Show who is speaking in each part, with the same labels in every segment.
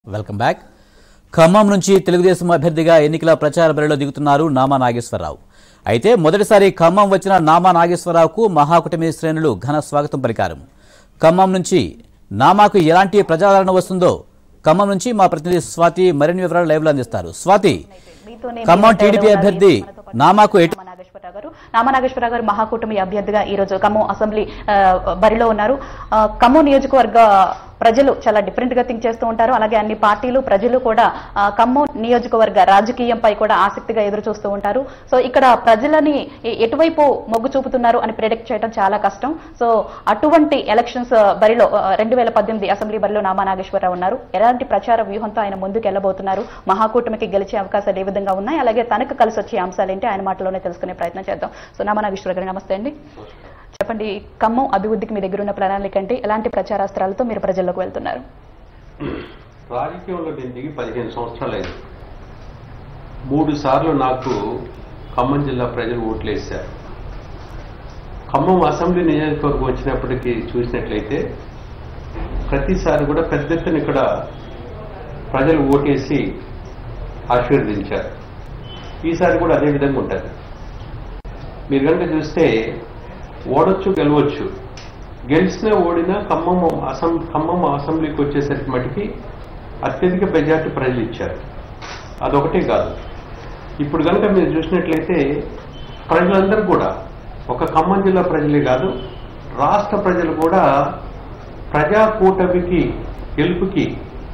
Speaker 1: Welcome back Khammam నుంచి తెలుగుదేశం అభ్యర్థిగా ఎన్నికల ప్రచార బరిలో దిగుతున్నారు నామా నాగేశ్వరరావు అయితే మొదటిసారి ఖమ్మం వచ్చిన నామా నాగేశ్వరరావుకు మహాకూటమి శ్రేణులు ఘన స్వాగతం పలికారు ఖమ్మం నుంచి నామాకు ఎలాంటి ప్రజాదరణ వస్తుందో ఖమ్మం నుంచి మా ప్రతినిధి స్వాతి మరిన్ని వివరాలు లైవ్లో అందిస్తారు స్వాతి
Speaker 2: మీతోనే
Speaker 1: ఖమ్మం
Speaker 2: నేను
Speaker 1: టీడీపీ
Speaker 2: ఉండాలి.
Speaker 1: అభ్యర్థి
Speaker 2: మనతో పాటు
Speaker 1: నామాకు ఎటు
Speaker 2: నామనాగేశ్వరరావు గారు నామనాగేశ్వరరావు గారు మహాకూటమి అభ్యర్థిగా ఈ రోజు ఖమ్మం అసెంబ్లీ ఆ, బరిలో ఉన్నారు ఆ, ఖమ్మం నియోజకవర్గ ప్రజలు చాలా డిఫరెంట్ గా థింక్ చేస్తూ ఉంటారు అలాగే అన్ని పార్టీలు ప్రజలు కూడా ఆ, ఖమ్మం నియోజకవర్గ రాజకీయంపై కూడా ఆసక్తిగా ఎదురు చూస్తూ ఉంటారు సో ఇక్కడ ప్రజలని ఎ- ఎటువైపు మొగ్గు చూపుతున్నారు అని ప్రిడిక్ట్ చేయడం చాలా కష్టం సో అటువంటి ఎలక్షన్స్ బరిలో రెండు వేల పద్దెనిమిది అసెంబ్లీ బరిలో నామా నాగేశ్వరరావు ఉన్నారు ఎలాంటి ప్రచార వ్యూహంతో ఆయన ముందుకు వెళ్ళబోతున్నారు మహాకూటమికి గెలిచే అవకాశాలు ఏ విధంగా ఉన్నాయి అలాగే తనకు కలిసి వచ్చే అంశాలు ఏంటి ఆయన మాటలోనే తెలుసుకునే ప్రయత్నం చేద్దాం సో నామా నాగేశ్వర గారు నమస్తే అండి చెప్పండి ఖమ్మం అభివృద్ధికి మీ దగ్గర ఉన్న ప్రణాళిక అంటే ఎలాంటి ప్రచారాస్త్రాలతో మీరు ప్రజల్లోకి వెళ్తున్నారు
Speaker 3: రాజకీయంలో నేను దిగి పదిహేను సంవత్సరాలు అయింది మూడు సార్లు నాకు ఖమ్మం జిల్లా ప్రజలు ఓట్లేశారు ఖమ్మం అసెంబ్లీ నియోజకవర్గం వచ్చినప్పటికీ చూసినట్లయితే ప్రతిసారి కూడా పెద్ద ఎత్తున ఇక్కడ ప్రజలు ఓటేసి ఆశీర్వదించారు ఈసారి కూడా అదే విధంగా ఉంటుంది మీరు కనుక చూస్తే ఓడొచ్చు గెలవచ్చు గెలిచినా ఓడినా ఖమ్మం అసం ఖమ్మం అసెంబ్లీకి వచ్చేసరికి మటుకి అత్యధిక మెజార్టీ ప్రజలు ఇచ్చారు అదొకటే కాదు ఇప్పుడు కనుక మీరు చూసినట్లయితే ప్రజలందరూ కూడా ఒక ఖమ్మం జిల్లా ప్రజలే కాదు రాష్ట్ర ప్రజలు కూడా ప్రజా కూటమికి గెలుపుకి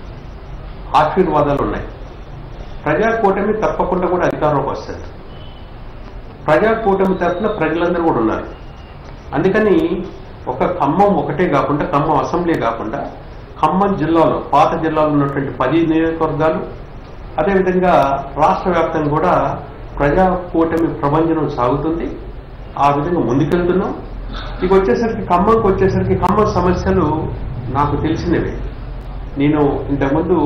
Speaker 3: ఆశీర్వాదాలు ఉన్నాయి ప్రజా కూటమి తప్పకుండా కూడా అధికారంలోకి వస్తుంది ప్రజా కూటమి తరఫున ప్రజలందరూ కూడా ఉన్నారు అందుకని ఒక ఖమ్మం ఒకటే కాకుండా ఖమ్మం అసెంబ్లీ కాకుండా ఖమ్మం జిల్లాలో పాత జిల్లాలో ఉన్నటువంటి పది నియోజకవర్గాలు అదేవిధంగా రాష్ట్ర వ్యాప్తంగా కూడా ప్రజా కూటమి ప్రభంజనం సాగుతుంది ఆ విధంగా ముందుకెళ్తున్నాం ఇక వచ్చేసరికి ఖమ్మంకి వచ్చేసరికి ఖమ్మం సమస్యలు నాకు తెలిసినవే నేను ఇంతకుముందు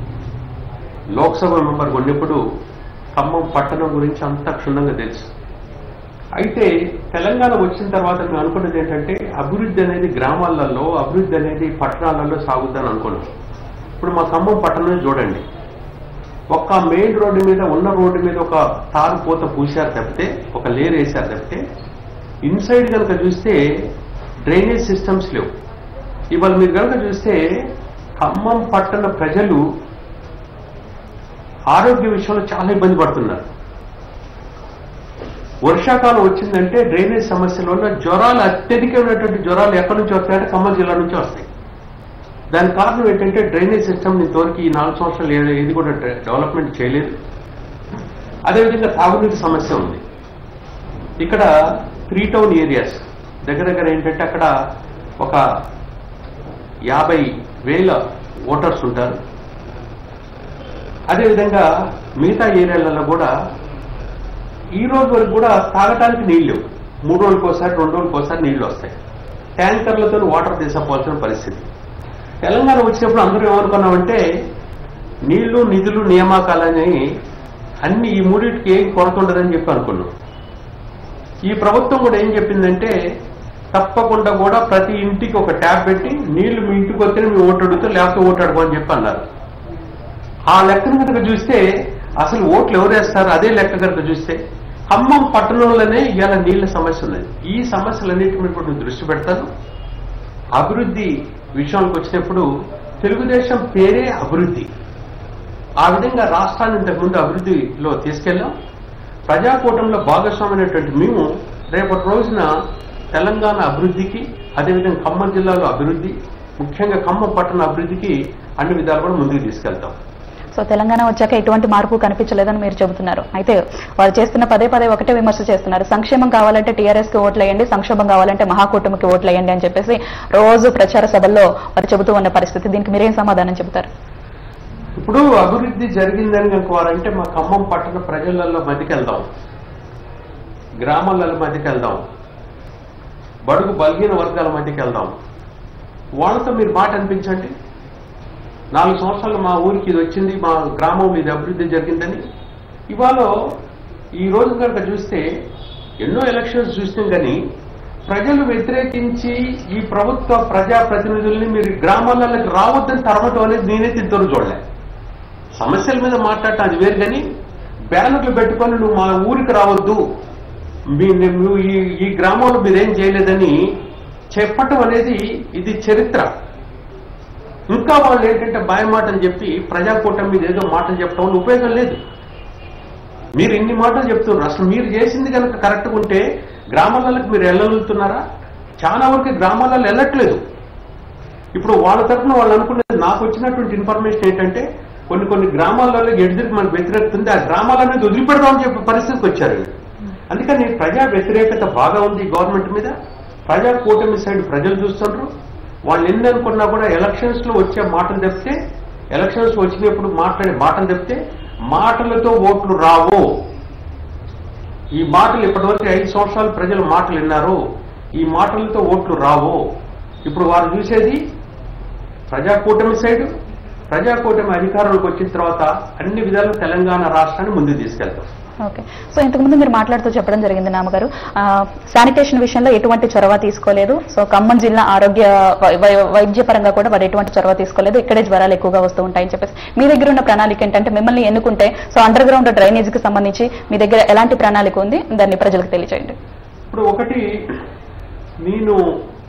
Speaker 3: లోక్సభ మెంబర్ ఉన్నప్పుడు ఖమ్మం పట్టణం గురించి అంతా క్షుణ్ణంగా తెలుసు అయితే తెలంగాణ వచ్చిన తర్వాత మేము అనుకున్నది ఏంటంటే అభివృద్ధి అనేది గ్రామాలలో అభివృద్ధి అనేది పట్టణాలలో సాగుద్దని అనుకున్నాం ఇప్పుడు మా ఖమ్మం పట్టణం చూడండి ఒక్క మెయిన్ రోడ్డు మీద ఉన్న రోడ్డు మీద ఒక తారు పూత పూశారు తప్పితే ఒక లేర్ వేశారు తప్పితే ఇన్సైడ్ కనుక చూస్తే డ్రైనేజ్ సిస్టమ్స్ లేవు ఇవాళ మీరు కనుక చూస్తే ఖమ్మం పట్టణ ప్రజలు ఆరోగ్య విషయంలో చాలా ఇబ్బంది పడుతున్నారు వర్షాకాలం వచ్చిందంటే డ్రైనేజ్ సమస్యల వల్ల జ్వరాలు అత్యధికమైనటువంటి జ్వరాలు ఎక్కడి నుంచి వస్తాయంటే ఖమ్మం జిల్లా నుంచి వస్తాయి దాని కారణం ఏంటంటే డ్రైనేజ్ సిస్టమ్ ఇంతవరకు ఈ నాలుగు సంవత్సరాలు ఏ- ఏది కూడా డె- డెవలప్మెంట్ చేయలేదు అదేవిధంగా తాగునీటి సమస్య ఉంది ఇక్కడ త్రీ టౌన్ ఏరియాస్ దగ్గర దగ్గర ఏంటంటే అక్కడ ఒక యాభై వేల ఓటర్స్ ఉంటారు అదేవిధంగా మిగతా ఏరియాలలో కూడా ఈ రోజు వరకు కూడా తాగటానికి నీళ్లు లేవు మూడు రోజులకు ఒకసారి రెండు రోజులకు ఒకసారి నీళ్లు వస్తాయి ట్యాంకర్లతో వాటర్ తీసుకోవాల్సిన పరిస్థితి తెలంగాణ వచ్చినప్పుడు అందరూ ఏమనుకున్నామంటే నీళ్లు నిధులు నియామకాలని అన్ని ఈ మూడింటికి ఏం కొరత ఉండదని చెప్పి అనుకున్నాం ఈ ప్రభుత్వం కూడా ఏం చెప్పిందంటే తప్పకుండా కూడా ప్రతి ఇంటికి ఒక ట్యాప్ పెట్టి నీళ్లు మీ ఇంటికి వస్తేనే మీ ఓటు అడుగుతారు లేకపోతే ఓటు అడుగు అని చెప్పి అన్నారు ఆ లెక్కను కనుక చూస్తే అసలు ఓట్లు ఎవరు వేస్తారు అదే లెక్క కనుక చూస్తే ఖమ్మం పట్టణంలోనే ఇవాళ నీళ్ల సమస్య ఉన్నది ఈ సమస్యలన్నిటి మీద కూడా నేను దృష్టి పెడతాను అభివృద్ధి విషయానికి వచ్చినప్పుడు తెలుగుదేశం పేరే అభివృద్ధి ఆ విధంగా రాష్ట్రాన్ని ఇంతకుముందు అభివృద్ధిలో తీసుకెళ్ళాం ప్రజాకూటంలో భాగస్వామైనటువంటి మేము రేపటి రోజున తెలంగాణ అభివృద్ధికి అదేవిధంగా ఖమ్మం జిల్లాలో అభివృద్ధి ముఖ్యంగా ఖమ్మం పట్టణ అభివృద్ధికి అన్ని విధాలు కూడా ముందుకు తీసుకెళ్తాం
Speaker 2: సో తెలంగాణ వచ్చాక ఎటువంటి మార్పు కనిపించలేదని మీరు చెబుతున్నారు అయితే వాళ్ళు చేస్తున్న పదే పదే ఒకటే విమర్శ చేస్తున్నారు సంక్షేమం కావాలంటే టీఆర్ఎస్ కి ఓట్లు వేయండి సంక్షేమం కావాలంటే మహాకూటమికి ఓట్లు వేయండి అని చెప్పేసి రోజు ప్రచార సభల్లో వారు చెబుతూ ఉన్న పరిస్థితి దీనికి మీరేం సమాధానం చెబుతారు
Speaker 3: ఇప్పుడు అభివృద్ధి జరిగిందని కనుక వారంటే మా ఖమ్మం పట్టణ ప్రజలలో మధ్యకి వెళ్దాం గ్రామాలలో మధ్యకి వెళ్దాం బడుగు బలహీన వర్గాల మధ్యకి వెళ్దాం వాళ్ళతో మీరు మాట అనిపించండి నాలుగు సంవత్సరాలు మా ఊరికి ఇది వచ్చింది మా గ్రామంలో ఇది అభివృద్ధి జరిగిందని ఇవాళ ఈ రోజు కనుక చూస్తే ఎన్నో ఎలక్షన్స్ చూసినాం కానీ ప్రజలు వ్యతిరేకించి ఈ ప్రభుత్వ ప్రజా ప్రతినిధుల్ని మీరు గ్రామాలలోకి రావద్దని తరమటం అనేది నేనైతే ఇద్దరు చూడలే సమస్యల మీద మాట్లాడటం అది వేరు కానీ బ్యానర్లు పెట్టుకొని నువ్వు మా ఊరికి రావద్దు మీ నువ్వు ఈ ఈ గ్రామంలో మీరేం చేయలేదని చెప్పటం అనేది ఇది చరిత్ర ఇంకా వాళ్ళు ఏంటంటే మాటలు చెప్పి ప్రజాకూటమి మీద ఏదో మాటలు చెప్పడం వల్ల ఉపయోగం లేదు మీరు ఇన్ని మాటలు చెప్తున్నారు అసలు మీరు చేసింది కనుక కరెక్ట్గా ఉంటే గ్రామాలకు మీరు వెళ్ళగలుగుతున్నారా చాలా వరకు గ్రామాలలో వెళ్ళట్లేదు ఇప్పుడు వాళ్ళ తరఫున వాళ్ళు అనుకునేది నాకు వచ్చినటువంటి ఇన్ఫర్మేషన్ ఏంటంటే కొన్ని కొన్ని గ్రామాలలో ఎడిదిరికి మనకు వ్యతిరేకత ఉంది ఆ గ్రామాలనేది వదిలిపెడదామని చెప్పే పరిస్థితికి వచ్చారు వీళ్ళు. అందుకని ప్రజా వ్యతిరేకత బాగా ఉంది ఈ గవర్నమెంట్ మీద ప్రజా కూటమి సైడ్ ప్రజలు చూస్తున్నారు వాళ్ళు ఎన్ని అనుకున్నా కూడా ఎలక్షన్స్ లో వచ్చే మాటలు చెప్తే ఎలక్షన్స్ వచ్చినప్పుడు మాట్లాడే మాటలు చెప్తే మాటలతో ఓట్లు రావు ఈ మాటలు ఇప్పటివరకు ఐదు సంవత్సరాలు ప్రజలు మాటలు విన్నారు ఈ మాటలతో ఓట్లు రావు ఇప్పుడు వారు చూసేది ప్రజా కూటమి సైడ్ ప్రజా కూటమి అధికారంలోకి వచ్చిన తర్వాత అన్ని విధాలు తెలంగాణ రాష్ట్రాన్ని ముందుకు తీసుకెళ్తాం
Speaker 2: ఓకే సో ఇంతకుముందు మీరు మాట్లాడుతూ చెప్పడం జరిగింది నామగారు ఆ, శానిటేషన్ విషయంలో ఎటువంటి చొరవ తీసుకోలేదు సో ఖమ్మం జిల్లా ఆరోగ్య వై- వై- వైద్యపరంగా కూడా వారు ఎటువంటి చొరవ తీసుకోలేదు ఇక్కడే జ్వరాలు ఎక్కువగా వస్తూ ఉంటాయని చెప్పేసి మీ దగ్గర ఉన్న ప్రణాళిక ఏంటంటే మిమ్మల్ని ఎన్నుకుంటే సో అండర్ గ్రౌండ్ డ్రైనేజ్ కి సంబంధించి మీ దగ్గర ఎలాంటి ప్రణాళిక ఉంది దాన్ని ప్రజలకు తెలియజేయండి
Speaker 3: ఇప్పుడు ఒకటి నేను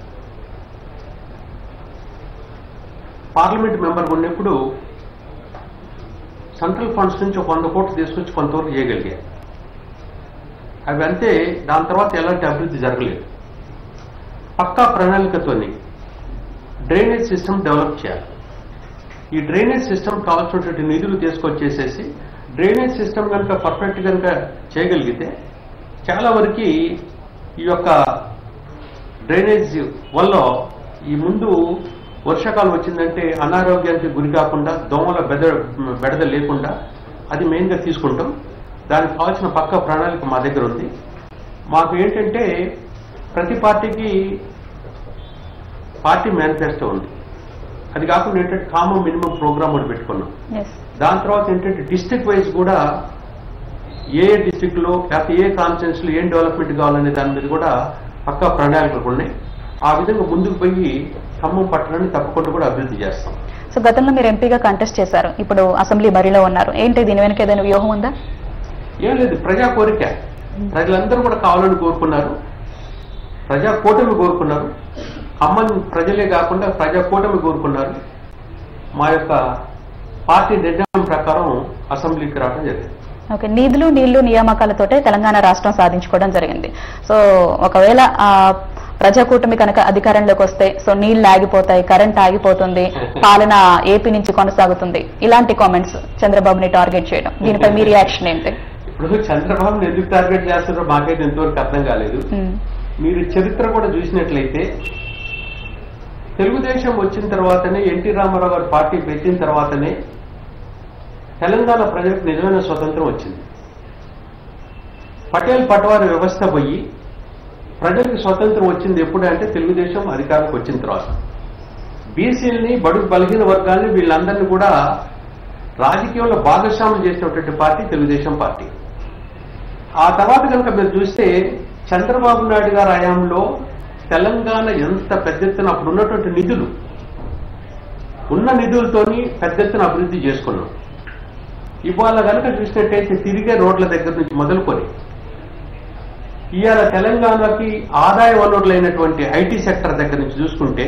Speaker 3: పార్లమెంట్ మెంబర్ ఉన్నప్పుడు సెంట్రల్ ఫండ్స్ నుంచి ఒక వంద కోట్లు తీసుకొచ్చి కొంతవరకు చేయగలిగారు అవి అంతే దాని తర్వాత ఎలాంటి అభివృద్ధి జరగలేదు పక్కా ప్రణాళికతోని డ్రైనేజ్ సిస్టమ్ డెవలప్ చేయాలి ఈ డ్రైనేజ్ సిస్టమ్ కావాల్సినటువంటి నిధులు తీసుకొచ్చేసేసి డ్రైనేజ్ సిస్టమ్ కనుక పర్ఫెక్ట్ కనుక చేయగలిగితే చాలా వరకు ఈ యొక్క డ్రైనేజ్ వల్ల ఈ ముందు వర్షాకాలం వచ్చిందంటే అనారోగ్యానికి గురి కాకుండా దోమల బెద బెడద లేకుండా అది మెయిన్గా తీసుకుంటాం దానికి కావాల్సిన పక్క ప్రణాళిక మా దగ్గర ఉంది మాకు ఏంటంటే ప్రతి పార్టీకి పార్టీ మేనిఫెస్టో ఉంది అది కాకుండా ఏంటంటే కామన్ మినిమం ప్రోగ్రామ్ ఒకటి పెట్టుకున్నాం
Speaker 2: ఎస్
Speaker 3: దాని తర్వాత ఏంటంటే డిస్ట్రిక్ట్ వైజ్ కూడా ఏ ఏ డిస్ట్రిక్ట్ లో లేకపోతే ఏ కాన్ఫరెన్స్ లో ఏం డెవలప్మెంట్ కావాలనే దాని మీద కూడా పక్కా ప్రణాళికలు ఉన్నాయి ఆ విధంగా ముందుకు పోయి ఖమ్మం పట్టణాన్ని తప్పకుండా కూడా అభివృద్ధి చేస్తాం
Speaker 2: సో గతంలో మీరు ఎంపీగా కంటెస్ట్ చేశారు ఇప్పుడు అసెంబ్లీ బరిలో ఉన్నారు ఏంటి దీని వెనక ఏదైనా వ్యూహం ఉందా
Speaker 3: ఏం లేదు ప్రజా కోరిక ప్రజలందరూ కూడా కావాలని కోరుకున్నారు ప్రజా కూటమి కోరుకున్నారు ఖమ్మం ప్రజలే కాకుండా ప్రజా కూటమి కోరుకున్నారు మా యొక్క పార్టీ నిర్ణయం ప్రకారం అసెంబ్లీకి రావడం జరిగింది
Speaker 2: ఓకే నిధులు నీళ్లు నియామకాలతోటే తెలంగాణ రాష్ట్రం సాధించుకోవడం జరిగింది సో ఒకవేళ ఆ ప్రజాకూటమి కనుక అధికారంలోకి వస్తే సో నీళ్లు ఆగిపోతాయి కరెంట్ ఆగిపోతుంది పాలన ఏపీ నుంచి కొనసాగుతుంది ఇలాంటి కామెంట్స్ చంద్రబాబుని టార్గెట్ చేయడం దీనిపై మీ రియాక్షన్ ఏంటి
Speaker 3: ఇప్పుడు చంద్రబాబుని ఎందుకు టార్గెట్ చేస్తున్నారో మాకైతే ఇంతవరకు అర్థం కాలేదు
Speaker 2: ఉమ్,
Speaker 3: మీరు చరిత్ర కూడా చూసినట్లయితే తెలుగుదేశం వచ్చిన తర్వాతనే ఎన్టీ రామారావు గారు పార్టీ పెట్టిన తర్వాతనే తెలంగాణ ప్రజలకు నిజమైన స్వతంత్రం వచ్చింది పటేల్ పటవారి వ్యవస్థ పోయి ప్రజలకు స్వతంత్రం వచ్చింది ఎప్పుడు అంటే తెలుగుదేశం అధికారంకి వచ్చిన తర్వాత బీసీలని బడుగు బలహీన వర్గాల్ని వీళ్ళందరినీ కూడా రాజకీయంలో భాగస్వాములు చేసినటువంటి పార్టీ తెలుగుదేశం పార్టీ ఆ తర్వాత కనుక మీరు చూస్తే చంద్రబాబు నాయుడు గారి హయాంలో తెలంగాణ ఎంత పెద్ద ఎత్తున అప్పుడు ఉన్నటువంటి నిధులు ఉన్న నిధులతోని పెద్ద ఎత్తున అభివృద్ధి చేసుకున్నాం ఇవాళ కనుక చూసినట్టయితే తిరిగే రోడ్ల దగ్గర నుంచి మొదలుకొని ఇవాళ తెలంగాణకి ఆదాయ వనరులైనటువంటి ఐటీ సెక్టర్ దగ్గర నుంచి చూసుకుంటే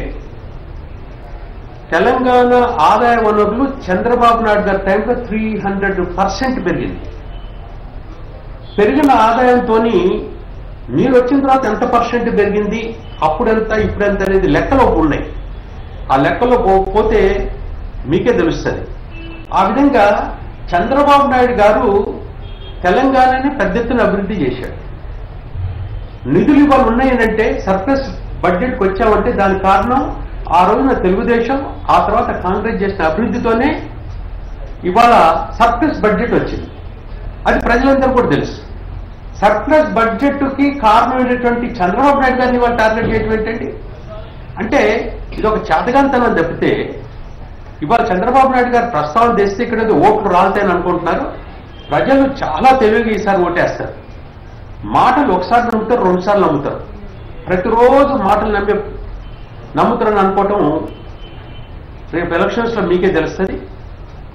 Speaker 3: తెలంగాణ ఆదాయ వనరులు చంద్రబాబు నాయుడు గారి టైంలో త్రీ హండ్రెడ్ పర్సెంట్ పెరిగింది పెరిగిన ఆదాయంతో మీరు వచ్చిన తర్వాత ఎంత పర్సెంట్ పెరిగింది అప్పుడెంత ఇప్పుడెంత అనేది లెక్కలో ఉన్నాయి ఆ లెక్కలో పో- పోతే మీకే తెలుస్తుంది ఆ విధంగా చంద్రబాబు నాయుడు గారు తెలంగాణని పెద్ద ఎత్తున అభివృద్ధి చేశాడు నిధులు ఇవాళ ఉన్నాయనంటే సర్ప్లస్ బడ్జెట్కి వచ్చామంటే దానికి కారణం ఆ రోజున తెలుగుదేశం ఆ తర్వాత కాంగ్రెస్ చేసిన అభివృద్ధితోనే ఇవాళ సర్ప్లస్ బడ్జెట్ వచ్చింది అది ప్రజలందరూ కూడా తెలుసు సర్ప్లస్ బడ్జెట్ కి కారణమైనటువంటి చంద్రబాబు నాయుడు గారిని వాళ్ళు టార్గెట్ చేయడం ఏంటండి అంటే ఇది ఒక చేతగాంతనం తప్పితే ఇవాళ చంద్రబాబు నాయుడు గారు ప్రస్తావన తెస్తే ఇక్కడ ఏదో ఓట్లు రాలుతాయని అనుకుంటున్నారు ప్రజలు చాలా తెలివిగా ఈసారి ఓటేస్తారు మాటలు ఒకసారి నమ్ముతారు రెండు సార్లు నమ్ముతారు ప్రతిరోజు మాటలు నమ్మే నమ్ముతారని అనుకోవటం రేపు ఎలక్షన్స్ లో మీకే తెలుస్తుంది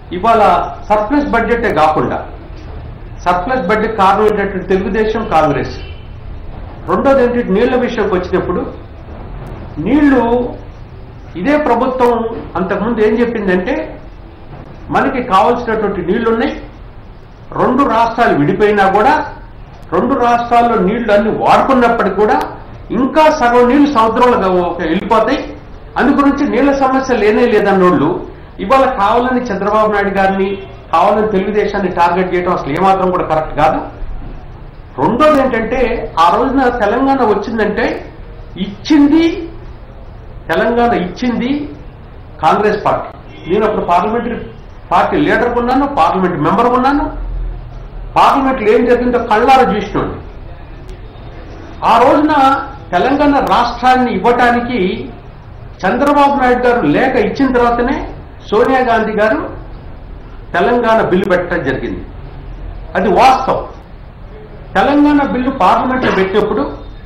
Speaker 3: ఇవాళ సర్ప్లస్ బడ్జెటే కాకుండా సర్ప్లస్ బడ్జెట్ కారణం ఏంటంటే తెలుగుదేశం కాంగ్రెస్ రెండోది ఏంటంటే నీళ్ల విషయంకి వచ్చినప్పుడు నీళ్లు ఇదే ప్రభుత్వం అంతకుముందు ఏం చెప్పిందంటే మనకి కావలసినటువంటి నీళ్లున్నాయి రెండు రాష్ట్రాలు విడిపోయినా కూడా రెండు రాష్ట్రాల్లో నీళ్లు అన్ని వాడుకున్నప్పటికీ కూడా ఇంకా సగం నీళ్లు సముద్రంలో వెళ్ళిపోతాయి అందు గురించి నీళ్ల సమస్య లేనే లేదన్నోళ్ళు ఇవాళ కావాలని చంద్రబాబు నాయుడు గారిని కావాలని తెలుగుదేశాన్ని టార్గెట్ చేయడం అసలు ఏమాత్రం కూడా కరెక్ట్ కాదు రెండోది ఏంటంటే ఆ రోజున తెలంగాణ వచ్చిందంటే ఇచ్చింది తెలంగాణ ఇచ్చింది కాంగ్రెస్ పార్టీ నేను అప్పుడు పార్లమెంటరీ పార్టీ లీడర్ ఉన్నాను పార్లమెంట్ మెంబర్ ఉన్నాను పార్లమెంట్లో ఏం జరిగిందో కళ్ళారా చూసినోండి ఆ రోజున తెలంగాణ రాష్ట్రాన్ని ఇవ్వటానికి చంద్రబాబు నాయుడు గారు లేఖ ఇచ్చిన తర్వాతనే సోనియా గాంధీ గారు తెలంగాణ బిల్లు పెట్టడం జరిగింది అది వాస్తవం తెలంగాణ బిల్లు పార్లమెంట్లో పెట్టినప్పుడు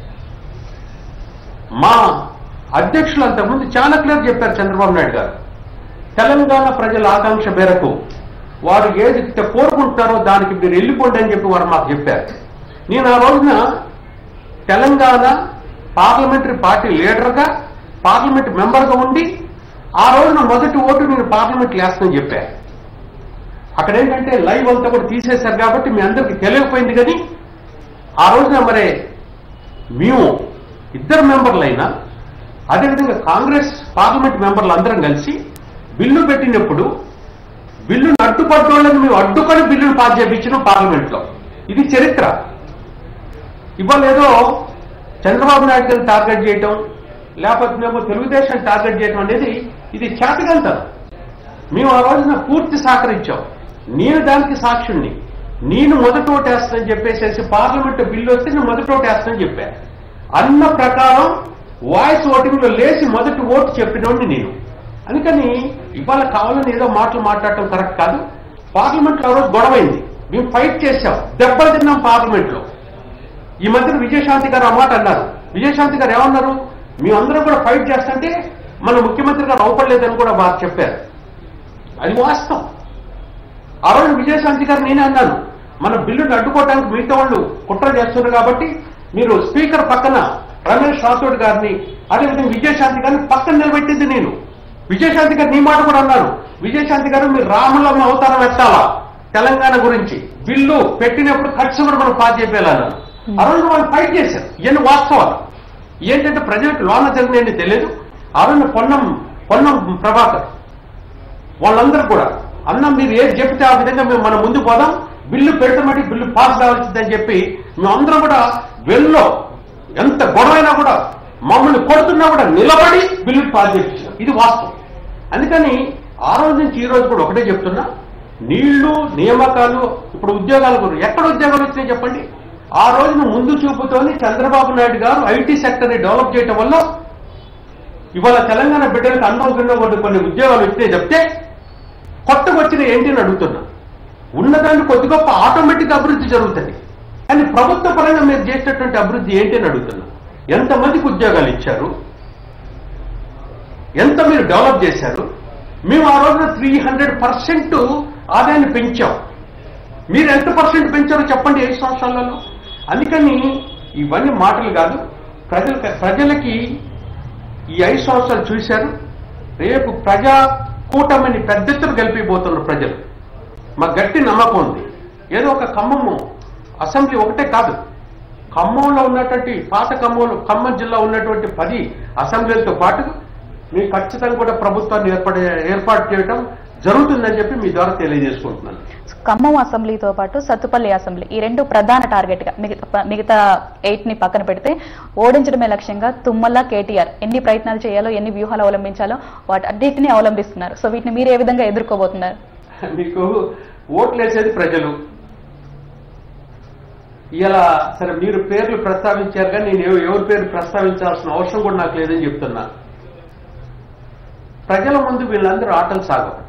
Speaker 3: మా అధ్యక్షులు అంతకుముందు చాలా క్లియర్ చెప్పారు చంద్రబాబు నాయుడు గారు తెలంగాణ ప్రజల ఆకాంక్ష మేరకు వారు ఏది కోరుకుంటున్నారో దానికి మీరు వెళ్ళిపోండి అని చెప్పి వారు మాకు చెప్పారు నేను ఆ రోజున తెలంగాణ పార్లమెంటరీ పార్టీ లీడర్గా పార్లమెంట్ మెంబర్గా ఉండి ఆ రోజున మొదటి ఓటు నేను పార్లమెంట్ వేస్తానని చెప్పాను అక్కడ ఏంటంటే లైవ్ అంతా కూడా తీసేశారు కాబట్టి మీ అందరికి తెలియకపోయింది కానీ ఆ రోజున మరే మేము ఇద్దరు మెంబర్లైనా అదేవిధంగా కాంగ్రెస్ పార్లమెంట్ మెంబర్లు అందరం కలిసి బిల్లు పెట్టినప్పుడు బిల్లును అడ్డుపడ్డోళ్ళని మేము అడ్డుకొని బిల్లును పాస్ చేయించినాం పార్లమెంట్లో ఇది చరిత్ర ఇవాళ ఏదో చంద్రబాబు నాయుడు గారిని టార్గెట్ చేయటం లేకపోతే మేము తెలుగుదేశం టార్గెట్ చేయటం అనేది ఇది చేతగలుగుతారు మేము ఆ రోజున పూర్తి సహకరించాం నేను దానికి సాక్షుణ్ణి నేను మొదటి ఓటు వేస్తానని చెప్పేసేసి పార్లమెంట్ బిల్లు వస్తే నేను మొదటి ఓటు వేస్తానని చెప్పా అన్న ప్రకారం వాయిస్ ఓటింగ్ లో లేచి మొదటి ఓటు చెప్పినోడిని నేను అందుకని ఇవాళ కావాలని ఏదో మాటలు మాట్లాడటం కరెక్ట్ కాదు పార్లమెంట్ లో ఆ రోజు గొడవైంది మేము ఫైట్ చేశాం దెబ్బలు తిన్నాం పార్లమెంట్ లో ఈ మధ్యన విజయశాంతి గారు ఆ మాట అన్నారు విజయశాంతి గారు ఏమన్నారు మేమందరం కూడా ఫైట్ చేస్తుంటే మన ముఖ్యమంత్రి గారు అవపడలేదని కూడా వారు చెప్పారు అది వాస్తవం ఆ రోజు విజయశాంతి గారు నేనే అన్నాను మన బిల్లును అడ్డుకోవడానికి మిగతా వాళ్ళు కుట్ర చేస్తున్నారు కాబట్టి మీరు స్పీకర్ పక్కన రమేష్ రాథోడ్ గారిని అదేవిధంగా విజయశాంతి గారిని పక్కన నిలబెట్టింది నేను విజయశాంతి గారు నీ మాట కూడా అన్నారు విజయశాంతి గారు మీరు రాములమ్మ అవతారం ఎత్తాలా తెలంగాణ గురించి బిల్లు పెట్టినప్పుడు ఖర్చు కూడా మనం పాస్ చేయాలన్నారు ఆ రోజు వాళ్ళు ఫైట్ చేశారు ఇవన్నీ వాస్తవాలు ఏంటంటే ప్రజలకు లోన జరిగినవి తెలియదు ఆ రోజు పొన్నం పొన్నం ప్రభాకర్ వాళ్ళందరూ కూడా అన్న మీరు ఏది చెప్తే ఆ విధంగా మేము మనం ముందు పోదాం బిల్లు పెడతామని బిల్లు పాస్ కావాల్సిందని చెప్పి మేమందరం కూడా వెల్లో ఎంత గొడవైనా కూడా మమ్మల్ని కొడుతున్నా కూడా నిలబడి బిల్లు పాస్ చేయించాం ఇది వాస్తవం అందుకని ఆ రోజు నుంచి ఈ రోజు కూడా ఒకటే చెప్తున్నా నీళ్లు నియామకాలు ఇప్పుడు ఉద్యోగాల గురించి ఎక్కడ ఉద్యోగాలు వచ్చినాయి చెప్పండి ఆ రోజున ముందు చూపుతోని చంద్రబాబు నాయుడు గారు ఐటీ సెక్టర్ ని డెవలప్ చేయడం వల్ల ఇవాళ తెలంగాణ బిడ్డలకు అనుభవంగా కొన్ని కొన్ని ఉద్యోగాలు వచ్చినాయి చెప్తే కొత్తగా వచ్చిన ఏంటి అని అడుగుతున్నా ఉన్నదాన్ని కొద్ది గొప్ప ఆటోమేటిక్ అభివృద్ధి జరుగుతుంది కానీ ప్రభుత్వ పరంగా మీరు చేసేటటువంటి అభివృద్ధి ఏంటి అని అడుగుతున్నా ఎంతమందికి ఉద్యోగాలు ఇచ్చారు ఎంత మీరు డెవలప్ చేశారు మేము ఆ రోజున త్రీ హండ్రెడ్ పర్సెంట్ ఆదాయాన్ని పెంచాం మీరు ఎంత పర్సెంట్ పెంచారో చెప్పండి ఐదు సంవత్సరాలలో అందుకని ఇవన్నీ మాటలు కాదు ప్రజల ప్రజలకి ఈ ఐదు సంవత్సరాలు చూశారు రేపు ప్రజా కూటమిని పెద్ద ఎత్తున గెలిపిపోతున్నారు ప్రజలు మాకు గట్టి నమ్మకం ఉంది ఏదో ఒక ఖమ్మము అసెంబ్లీ ఒకటే కాదు ఖమ్మంలో ఉన్నటువంటి పాత ఖమ్మంలో ఖమ్మం జిల్లా ఉన్నటువంటి పది అసెంబ్లీలతో పాటు మేము ఖచ్చితంగా కూడా ప్రభుత్వాన్ని ఏర్పడే ఏర్పాటు చేయడం జరుగుతుందని చెప్పి మీ ద్వారా తెలియజేసుకుంటున్నాను
Speaker 2: ఖమ్మం అసెంబ్లీతో పాటు సత్తుపల్లి అసెంబ్లీ ఈ రెండు ప్రధాన టార్గెట్ గా మిగతా మిగతా ఎయిట్ ని పక్కన పెడితే ఓడించడమే లక్ష్యంగా తుమ్మల కేటీఆర్ ఎన్ని ప్రయత్నాలు చేయాలో ఎన్ని వ్యూహాలు అవలంబించాలో వాటన్నిటిని అవలంబిస్తున్నారు సో వీటిని మీరు ఏ విధంగా ఎదుర్కోబోతున్నారు
Speaker 3: మీకు ఓట్లేసేది ప్రజలు ఇలా సరే మీరు పేర్లు ప్రస్తావించారు కానీ నేను ఎవ- ఎవరి పేరు ప్రస్తావించాల్సిన అవసరం కూడా నాకు లేదని చెప్తున్నా ప్రజల ముందు వీళ్ళందరూ ఆటలు సాగవు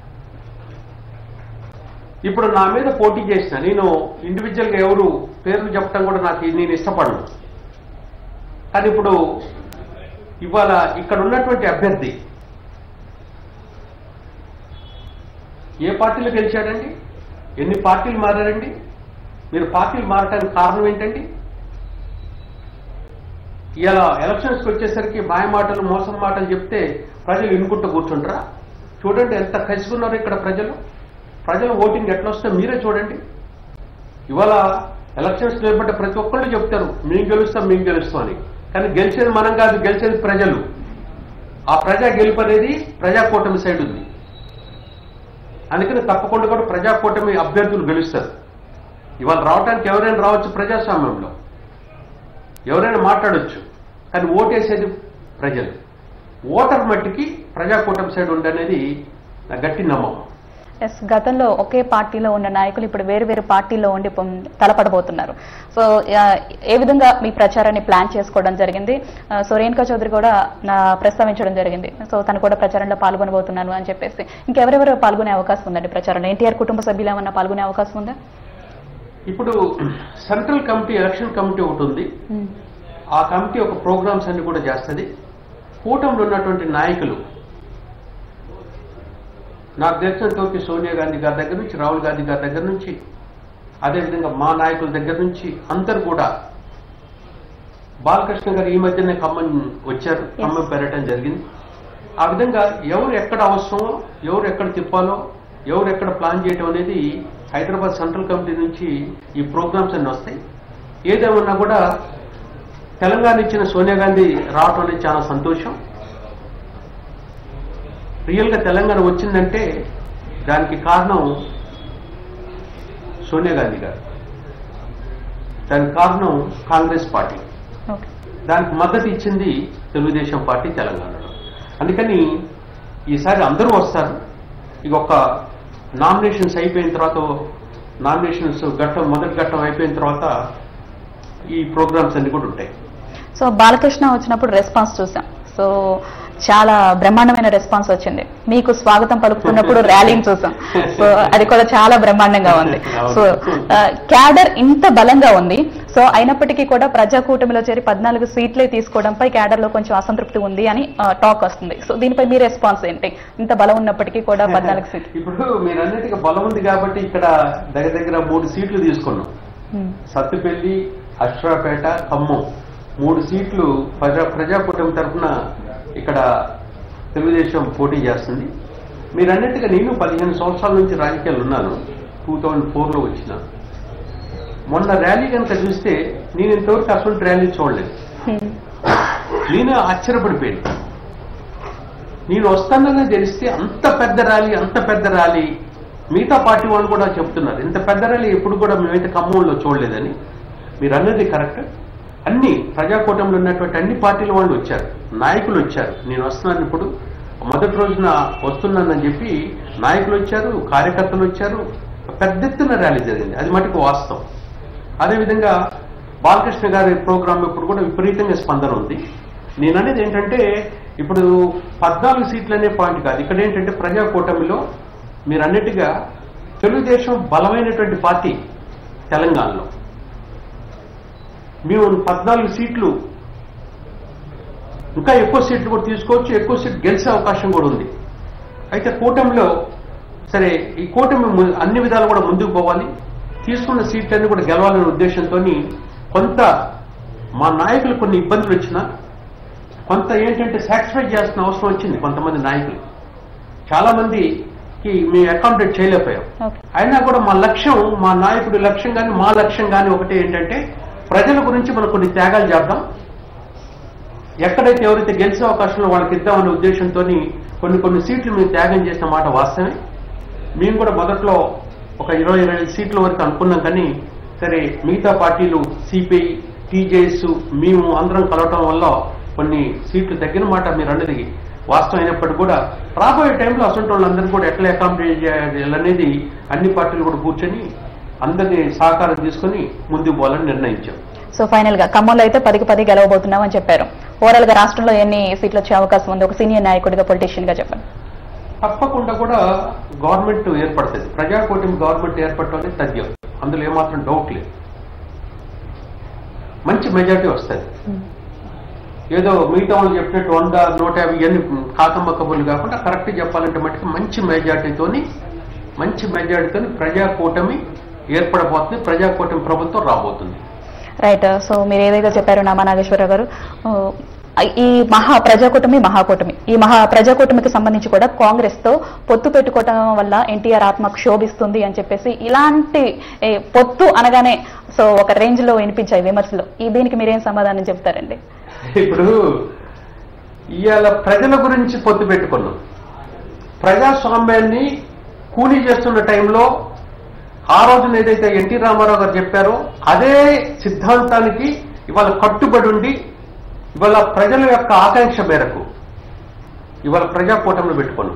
Speaker 3: ఇప్పుడు నా మీద పోటీ చేసిన నేను ఇండివిజువల్ గా ఎవరు పేర్లు చెప్పడం కూడా నాకు నేను ఇష్టపడను కానీ ఇప్పుడు ఇవాళ ఇక్కడ ఉన్నటువంటి అభ్యర్థి ఏ పార్టీలో గెలిచాడండి ఎన్ని పార్టీలు మారారండి మీరు పార్టీలు మారడానికి కారణం ఏంటండి ఇలా ఎలక్షన్స్కి వచ్చేసరికి మాయ మాటలు మోసం మాటలు చెప్తే ప్రజలు వినుకుంటూ కూర్చుంటారా చూడండి ఎంత కసుకున్నారు ఇక్కడ ప్రజలు ప్రజలు ఓటింగ్ ఎట్లా వస్తే మీరే చూడండి ఇవాళ ఎలక్షన్స్ నిలబడ్డ ప్రతి ఒక్కళ్ళు చెప్తారు మేము గెలుస్తాం మేము గెలుస్తాం అని కానీ గెలిచేది మనం కాదు గెలిచేది ప్రజలు ఆ ప్రజా గెలుపు అనేది ప్రజాకూటమి సైడ్ ఉంది అందుకని తప్పకుండా కూడా ప్రజాకూటమి అభ్యర్థులు గెలుస్తారు ఇవాళ రావడానికి ఎవరైనా రావచ్చు ప్రజాస్వామ్యంలో ఎవరైనా మాట్లాడొచ్చు కానీ ఓటేసేది ప్రజలు ఓటర్ మట్టికి ప్రజాకూటమి సైడ్ ఉండనేది నా గట్టి నమ్మకం
Speaker 2: ఎస్ గతంలో ఒకే పార్టీలో ఉన్న నాయకులు ఇప్పుడు వేరు వేరు పార్టీలో ఉండి పొం- తలపడబోతున్నారు సో ఆ, ఏ విధంగా మీ ప్రచారాన్ని ప్లాన్ చేసుకోవడం జరిగింది ఆ, సో రేణుకా చౌదరి కూడా నా ప్రస్తావించడం జరిగింది సో తను కూడా ప్రచారంలో పాల్గొనబోతున్నాను అని చెప్పేసి ఇంకెవరెవరు పాల్గొనే అవకాశం ఉందండి ప్రచారంలో ఎన్టీఆర్ కుటుంబ సభ్యులు ఏమన్నా పాల్గొనే అవకాశం ఉందా
Speaker 3: ఇప్పుడు సెంట్రల్ కమిటీ ఎలక్షన్ కమిటీ ఒకటి ఉంది ఆ కమిటీ ఒక ప్రోగ్రామ్స్ అన్ని కూడా చేస్తుంది కూటమిలో ఉన్నటువంటి నాయకులు నాకు తెలిసినంతవరకు సోనియా గాంధీ గారి దగ్గర నుంచి రాహుల్ గాంధీ గారి దగ్గర నుంచి అదేవిధంగా మా నాయకుల దగ్గర నుంచి అందరు కూడా బాలకృష్ణ గారు ఈ మధ్యనే ఖమ్మం వచ్చారు ఖమ్మం పెరగటం జరిగింది ఆ విధంగా ఎవరు ఎక్కడ అవసరమో ఎవరు ఎక్కడ తిప్పాలో ఎవరు ఎక్కడ ప్లాన్ చేయటం అనేది హైదరాబాద్ సెంట్రల్ కమిటీ నుంచి ఈ ప్రోగ్రామ్స్ అన్ని వస్తాయి ఏదేమన్నా కూడా తెలంగాణ ఇచ్చిన సోనియా గాంధీ రావటం అనేది చాలా సంతోషం రియల్గా తెలంగాణ వచ్చిందంటే దానికి కారణం సోనియా గాంధీ గారు దానికి కారణం కాంగ్రెస్ పార్టీ
Speaker 2: ఓకే
Speaker 3: దానికి మద్దతు ఇచ్చింది తెలుగుదేశం పార్టీ తెలంగాణలో అందుకని ఈసారి అందరూ వస్తారు ఇక ఒక నామినేషన్స్ అయిపోయిన తర్వాత నామినేషన్స్ ఘట్టం మొదటి ఘట్టం అయిపోయిన తర్వాత ఈ ప్రోగ్రామ్స్ అన్ని కూడా ఉంటాయి
Speaker 2: సో బాలకృష్ణ వచ్చినప్పుడు రెస్పాన్స్ చూసాం సో చాలా బ్రహ్మాండమైన రెస్పాన్స్ వచ్చింది మీకు స్వాగతం పలుకుతున్నప్పుడు ర్యాలీని చూసాం సో అది కూడా చాలా బ్రహ్మాండంగా ఉంది సో క్యాడర్ ఇంత బలంగా ఉంది సో అయినప్పటికీ కూడా ప్రజా కూటమిలో చేరి పద్నాలుగు సీట్లే తీసుకోవడంపై క్యాడర్ లో కొంచెం అసంతృప్తి ఉంది అని టాక్ వస్తుంది సో దీనిపై మీ రెస్పాన్స్ ఏంటి ఇంత బలం ఉన్నప్పటికీ కూడా పద్నాలుగు సీట్లు
Speaker 3: ఇప్పుడు మీరన్నిటికీ బలం ఉంది కాబట్టి ఇక్కడ దగ్గర దగ్గర మూడు సీట్లు తీసుకున్నాం
Speaker 2: Hmm.
Speaker 3: సత్తుపల్లి అశ్రాపేట ఖమ్మం మూడు సీట్లు ప్రజా ప్రజాకూటమి తరఫున ఇక్కడ తెలుగుదేశం పోటీ చేస్తుంది మీరన్నట్టుగా నేను పదిహేను సంవత్సరాల నుంచి రాజకీయాలు ఉన్నాను టూ థౌజండ్ ఫోర్లో వచ్చిన మొన్న ర్యాలీ కనుక చూస్తే నేను ఇంతవరకు అసలు ర్యాలీ చూడలేదు
Speaker 2: Hmm.
Speaker 3: నేను ఆశ్చర్యపడిపోయాను నేను వస్తానని తెలిస్తే అంత పెద్ద ర్యాలీ అంత పెద్ద ర్యాలీ మిగతా పార్టీ వాళ్ళు కూడా చెప్తున్నారు ఇంత పెద్ద ర్యాలీ ఎప్పుడు కూడా మేమైతే ఖమ్మంలో చూడలేదని మీరు అన్నది కరెక్ట్ అన్ని ప్రజాకూటంలో ఉన్నటువంటి అన్ని పార్టీల వాళ్ళు వచ్చారు నాయకులు వచ్చారు నేను వస్తున్నాను ఇప్పుడు మొదటి రోజున వస్తున్నానని చెప్పి నాయకులు వచ్చారు కార్యకర్తలు వచ్చారు పెద్ద ఎత్తున ర్యాలీ జరిగింది అది మటుకు వాస్తవం అదేవిధంగా బాలకృష్ణ గారి ప్రోగ్రామ్ ఇప్పుడు కూడా విపరీతంగా స్పందన ఉంది నేను అనేది ఏంటంటే ఇప్పుడు పద్నాలుగు సీట్లు అనే పాయింట్ కాదు ఇక్కడ ఏంటంటే ప్రజా కూటమిలో మీరు అన్నట్టుగా తెలుగుదేశం బలమైనటువంటి పార్టీ తెలంగాణలో మేము పద్నాలుగు సీట్లు ఇంకా ఎక్కువ సీట్లు కూడా తీసుకోవచ్చు ఎక్కువ సీట్లు గెలిచే అవకాశం కూడా ఉంది అయితే కూటమిలో సరే ఈ కూటమి ము- అన్ని విధాలు కూడా ముందుకు పోవాలి తీసుకున్న సీట్లన్నీ కూడా గెలవాలనే ఉద్దేశంతో కొంత మా నాయకులు కొన్ని ఇబ్బందులు వచ్చినా కొంత ఏంటంటే సాటిస్ఫై చేయాల్సిన అవసరం వచ్చింది కొంతమంది నాయకులు చాలా మందికి మేము అకామిడేట్ చేయలేకపోయాం
Speaker 2: ఓకే
Speaker 3: అయినా కూడా మా లక్ష్యం మా నాయకుడి లక్ష్యం కానీ మా లక్ష్యం కానీ ఒకటి ఏంటంటే ప్రజల గురించి మనం కొన్ని త్యాగాలు చేద్దాం ఎక్కడైతే ఎవరైతే గెలిచే అవకాశంలో వాళ్ళకి ఇద్దామనే ఉద్దేశంతో కొన్ని కొన్ని సీట్లు మేము త్యాగం చేసిన మాట వాస్తవమే మేము కూడా మొదట్లో ఒక ఇరవై ఇరవై ఐదు సీట్ల వరకు అనుకున్నాం కానీ సరే మిగతా పార్టీలు సిపిఐ టీజేఎస్ మేము అందరం కలవటం వల్ల కొన్ని సీట్లు తగ్గిన మాట మీరు అన్నది వాస్తవం అయినప్పటికీ కూడా రాబోయే టైంలో అసలు వాళ్ళందరినీ కూడా ఎట్లా అకామిడేట్ చేయాలనేది అన్ని పార్టీలు కూడా కూర్చొని అందరినీ సహకారం తీసుకొని ముందుకు పోవాలని నిర్ణయించాం
Speaker 2: సో ఫైనల్ గా ఖమ్మంలో అయితే పదికి పది గెలవబోతున్నాం అని చెప్పారు ఓవరాల్ గా రాష్ట్రంలో ఎన్ని సీట్లు వచ్చే అవకాశం ఉంది ఒక సీనియర్ నాయకుడిగా పొలిటీషియన్ గా చెప్పండి
Speaker 3: తప్పకుండా కూడా గవర్నమెంట్ ఏర్పడుతుంది ప్రజాకూటమి గవర్నమెంట్ ఏర్పడటం అనేది తథ్యం అందులో ఏమాత్రం డౌట్ లేదు మంచి మెజార్టీ వస్తుంది ఏదో మిగతా వాళ్ళు చెప్పినట్టు వంద నూట యాభై ఇవన్నీ కాకమ్మ కబుర్లు కాకుండా కరెక్ట్ చెప్పాలంటే మటుకు మంచి మెజార్టీతోని మంచి మెజారిటీతో ప్రజా కూటమి ఏర్పడబోతుంది ప్రజా కూటమి ప్రభుత్వం రాబోతుంది
Speaker 2: రైట్ సో మీరు ఏదైతే చెప్పారో నామా నాగేశ్వరరావు గారు ఆ, ఈ మహా ప్రజాకూటమి మహాకూటమి ఈ మహా ప్రజాకూటమికి సంబంధించి కూడా కాంగ్రెస్ తో పొత్తు పెట్టుకోవటం వల్ల ఎన్టీఆర్ ఆత్మ క్షోభిస్తుంది అని చెప్పేసి ఇలాంటి ఏ, పొత్తు అనగానే సో ఒక రేంజ్ లో వినిపించాయి విమర్శలు ఈ దీనికి మీరేం సమాధానం చెప్తారండి
Speaker 3: ఇప్పుడు ఇవాళ ప్రజల గురించి పొత్తు పెట్టుకున్నాం ప్రజాస్వామ్యాన్ని కూలీ చేస్తున్న టైంలో ఆ రోజున ఏదైతే ఎన్టీ రామారావు గారు చెప్పారో అదే సిద్ధాంతానికి ఇవాళ కట్టుబడి ఉండి ఇవాళ ప్రజల యొక్క ఆకాంక్ష మేరకు ఇవాళ ప్రజా కూటమిని పెట్టుకున్నాం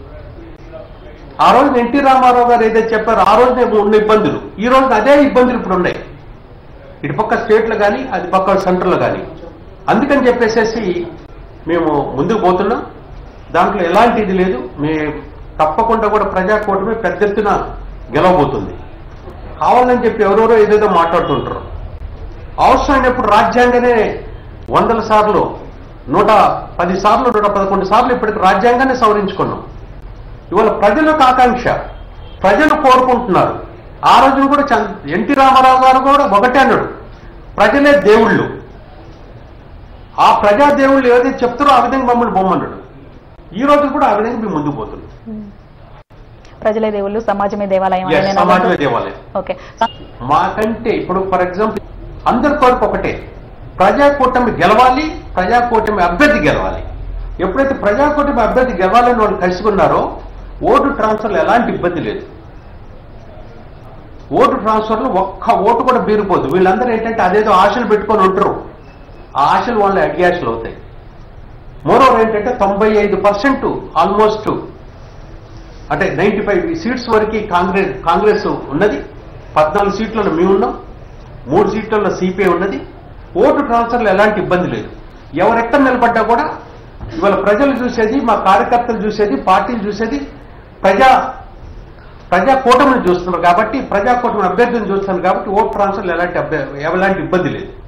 Speaker 3: ఆ రోజున ఎన్టీ రామారావు గారు ఏదైతే చెప్పారో ఆ రోజున ఉన్న ఇబ్బందులు ఈ రోజున అదే ఇబ్బందులు ఇప్పుడు ఉన్నాయి ఇటు పక్క స్టేట్లు కానీ అది పక్క సెంటర్లో కానీ అందుకని చెప్పేసేసి మేము ముందుకు పోతున్నాం దాంట్లో ఎలాంటి ఇది లేదు మే తప్పకుండా కూడా ప్రజాకూటమి పెద్ద ఎత్తున గెలవబోతుంది కావాలని చెప్పి ఎవరెవరో ఏదేదో మాట్లాడుతుంటారు అవసరమైనప్పుడు రాజ్యాంగనే వందల సార్లు నూట పది సార్లు నూట పదకొండు సార్లు ఇప్పటికి రాజ్యాంగాన్ని సవరించుకున్నాం ఇవాళ ప్రజలకు ఆకాంక్ష ప్రజలు కోరుకుంటున్నారు ఆ రోజున కూడా చంద్ర ఎన్టీ రామారావు గారు కూడా ఒకటే అన్నాడు ప్రజలే దేవుళ్ళు ఆ ప్రజా దేవుళ్ళు ఏదైతే చెప్తారో ఆ విధంగా మమ్మల్ని బొమ్మన్నాడు ఈ రోజు కూడా ఆ విధంగా మేము ముందుకు పోతున్నాం
Speaker 2: ప్రజలే దేవుళ్ళు సమాజమే దేవాలయం
Speaker 3: Yes,
Speaker 2: అనే
Speaker 3: సమాజమే
Speaker 2: నమ్మకం-
Speaker 3: దేవాలయం
Speaker 2: ఓకే
Speaker 3: మాకంటే ఇప్పుడు ఫర్ ఎగ్జాంపుల్ అందరి కొరకు ఒకటే ప్రజాకూటమి గెలవాలి ప్రజాకూటమి అభ్యర్థి గెలవాలి ఎప్పుడైతే ప్రజాకూటమి అభ్యర్థి గెలవాలని వాళ్ళు కలుసుకున్నారో ఓటు ట్రాన్స్ఫర్లో ఎలాంటి ఇబ్బంది లేదు ఓటు ట్రాన్స్ఫర్లో ఒక్క ఓటు కూడా బీరిపోదు వీళ్ళందరూ ఏంటంటే అదేదో ఆశలు పెట్టుకొని ఉంటారు ఆ ఆశలు వాళ్ళ అడియాశలు అవుతాయి మోరోవర్ ఏంటంటే తొంభై ఐదు పర్సెంట్ ఆల్మోస్ట్ అంటే నైన్టీ ఫైవ్ సీట్స్ వరకు కాంగ్రెస్ కాంగ్రెస్ ఉన్నది పద్నాలుగు సీట్లలో మేము ఉన్నాం మూడు సీట్లలో సిపిఐ ఉన్నది ఓటు ట్రాన్స్ఫర్లో ఎలాంటి ఇబ్బంది లేదు ఎవరెక్కడ నిలబడ్డా కూడా ఇవాళ ప్రజలు చూసేది మా కార్యకర్తలు చూసేది పార్టీలు చూసేది ప్రజా ప్రజా కూటమిని చూస్తున్నారు కాబట్టి ప్రజా కూటమి అభ్యర్థిని చూస్తున్నారు కాబట్టి ఓటు ట్రాన్స్ఫర్లు ఎలాంటి అభ్య- ఎలాంటి ఇబ్బంది లేదు